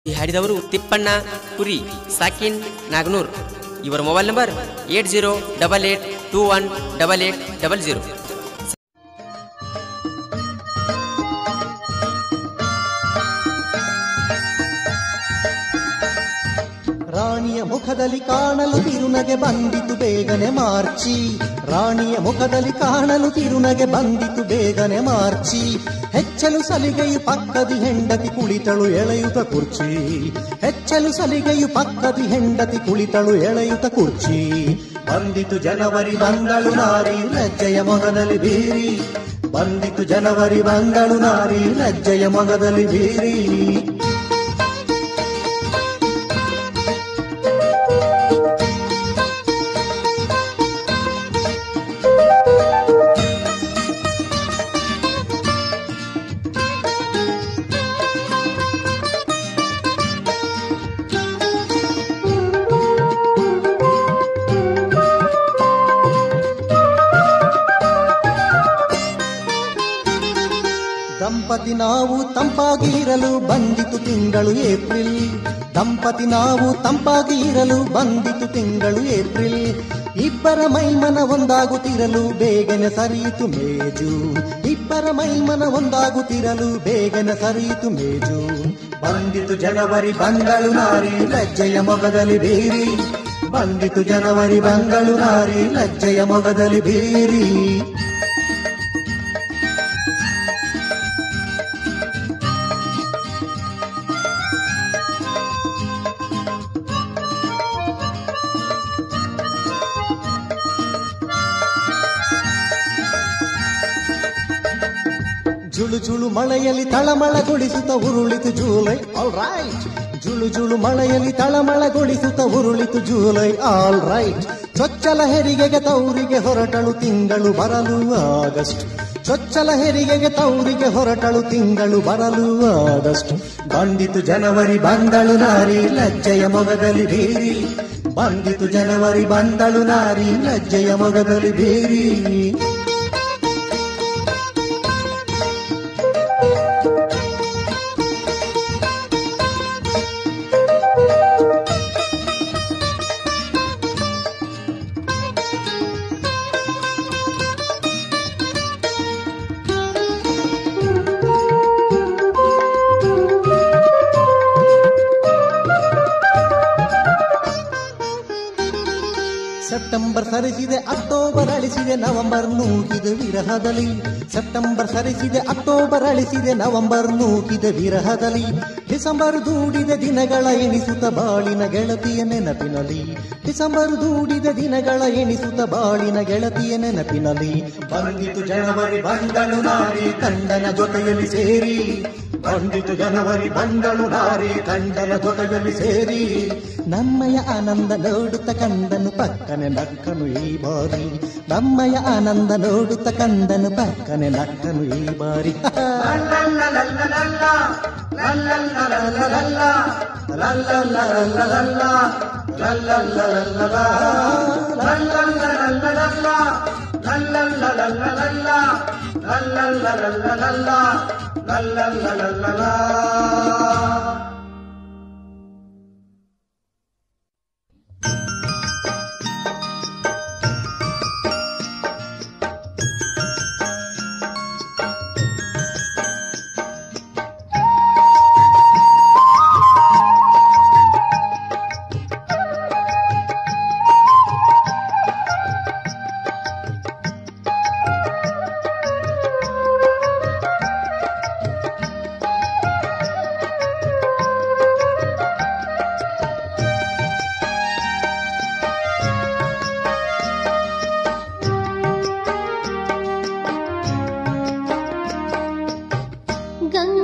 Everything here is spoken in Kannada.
ಈ ಹಾಡಿದವರು ತಿಪ್ಪಣ್ಣ ಕುರಿ ಸಾಕಿನ್ ನಾಗನೂರ್ ಇವರ mobile number eight zero double eight two one double eight double zero ರಾಣಿಯ ಮುಖದಲ್ಲಿ ಕಾಣಲು ತಿರುನಗೆ ಬಂದಿತು ಬೇಗನೆ ಮಾರ್ಚಿ ರಾಣಿಯ ಮುಖದಲ್ಲಿ ಕಾಣಲು ತಿರುನಗೆ ಬಂದಿತು ಬೇಗನೆ ಮಾರ್ಚಿ ಹೆಚ್ಚಲು ಸಲಿಗೆಯು ಪಕ್ಕದಿ ಹೆಂಡತಿ ಕುಳಿತಳು ಎಳೆಯುತ ಕುರ್ಚಿ ಹೆಚ್ಚಲು ಸಲಿಗೆಯು ಪಕ್ಕದಿ ಹೆಂಡತಿ ಕುಳಿತಳು ಎಳೆಯುತ ಕುರ್ಚಿ ಬಂದಿತು ಜನವರಿ ಬಂಗಳು ನಾರಿ ಲಜ್ಜೆಯ ಮೊಗದಲ್ಲಿ ಬೀರಿ ಬಂದಿತು ಜನವರಿ ಬಂಗಳು ನಾರಿ ಲಜ್ಜೆಯ ಮೊಗದಲ್ಲಿ ಬೀರಿ ದಂಪತಿ ನಾವು ತಂಪಾಗಿ ಇರಲು ಬಂದಿತು ತಿಂಗಳು ಏಪ್ರಿಲ್ ದಂಪತಿ ನಾವು ತಂಪಾಗಿ ಇರಲು ಬಂದಿತು ತಿಂಗಳು ಏಪ್ರಿಲ್ ಇಬ್ಬರ ಮೈಮನ ಒಂದಾಗುತ್ತಿರಲು ಬೇಗನೆ ಸರಿಯಿತು ಮೇಜು ಇಬ್ಬರ ಮೈಮನ ಒಂದಾಗುತ್ತಿರಲು ಬೇಗನೆ ಸರಿಯಿತು ಮೇಜು ಬಂದಿತು ಜನವರಿ ಬಂಗಳು ನಾರಿ ಲಜ್ಜೆಯ ಮೊಗದಲ್ಲಿ ಬೀರಿ ಬಂದಿತು ಜನವರಿ ಬಂಗಳು ನಾರಿ ಲಜ್ಜೆಯ ಮೊಗದಲ್ಲಿ ಬೀರಿ ಜುಳು ಜುಳು ಮಳೆಯಲ್ಲಿ ತಳಮಳಗೊಳಿಸುತ್ತ ಉರುಳಿತು ಜೂಲೈ ಆಲ್ ರೈಟ್ ಜುಳು ಜುಳು ಮಳೆಯಲ್ಲಿ ತಳಮಳಗೊಳಿಸುತ್ತ ಉರುಳಿತು ಜೂಲೈ ಆಲ್ ರೈಟ್ ಚೊಚ್ಚಲ ಹೆರಿಗೆಗೆ ತೌರಿಗೆ ಹೊರಟಳು ತಿಂಗಳು ಬರಲು ಆಗಸ್ಟ್ ಚೊಚ್ಚಲ ಹೆರಿಗೆಗೆ ತೌರಿಗೆ ಹೊರಟಳು ತಿಂಗಳು ಬರಲು ಆಗಸ್ಟ್ ಬಂದಿತು ಜನವರಿ ಬಂದಳು ನಾರಿ ಲಜ್ಜೆಯ ಮೊಗದಲ್ಲಿ ಬೀರಿ ಬಂದಿತು ಜನವರಿ ಬಂದಳು ನಾರಿ ಲಜ್ಜೆಯ ಮೊಗದಲ್ಲಿ ಬೀರಿ ಸೆಪ್ಟೆಂಬರ್ ಸರಿಸಿದೆ ಅಕ್ಟೋಬರ್ ಅಳಿಸಿದೆ ನವೆಂಬರ್ ನೂಕಿದೆ ವಿರಹದಲ್ಲಿ ಸೆಪ್ಟೆಂಬರ್ ಸರಿಸಿದೆ ಅಕ್ಟೋಬರ್ ಅಳಿಸಿದೆ ನವೆಂಬರ್ ನೂಕಿದೆ ವಿರಹದಲ್ಲಿ ಡಿಸೆಂಬರ್ ದೂಡಿದ ದಿನಗಳ ಎಣಿಸುತ್ತ ಬಾಳಿನ ಗೆಳತಿಯ ನೆನಪಿನಲ್ಲಿ ಡಿಸೆಂಬರ್ ದೂಡಿದ ದಿನಗಳ ಎಣಿಸುತ್ತ ಬಾಳಿನ ಗೆಳತಿಯ ನೆನಪಿನಲ್ಲಿ ಬಂದಿತು ಜನವರಿ ಬಂದಳು ನಾರಿ ಕಂಡನ ಜೊತೆಯಲ್ಲಿ ಸೇರಿ ಬಂದಿತು ಜನವರಿ ಬಂದಳು ನಾರಿ ಕಂಡನ ಜೊತೆಯಲ್ಲಿ ಸೇರಿ ನಮ್ಮಯ ಆನಂದ ನೋಡುತ್ತ ಕಂದನು ಪಕ್ಕನೆ ನಕ್ಕನು ಈ ಬಾರಿ ನಮ್ಮಯ ಆನಂದ ನೋಡುತ್ತ ಕಂದನು ಪಕ್ಕನೆ ನಕ್ಕನು ಈ ಬಾರಿ ಗಂಗ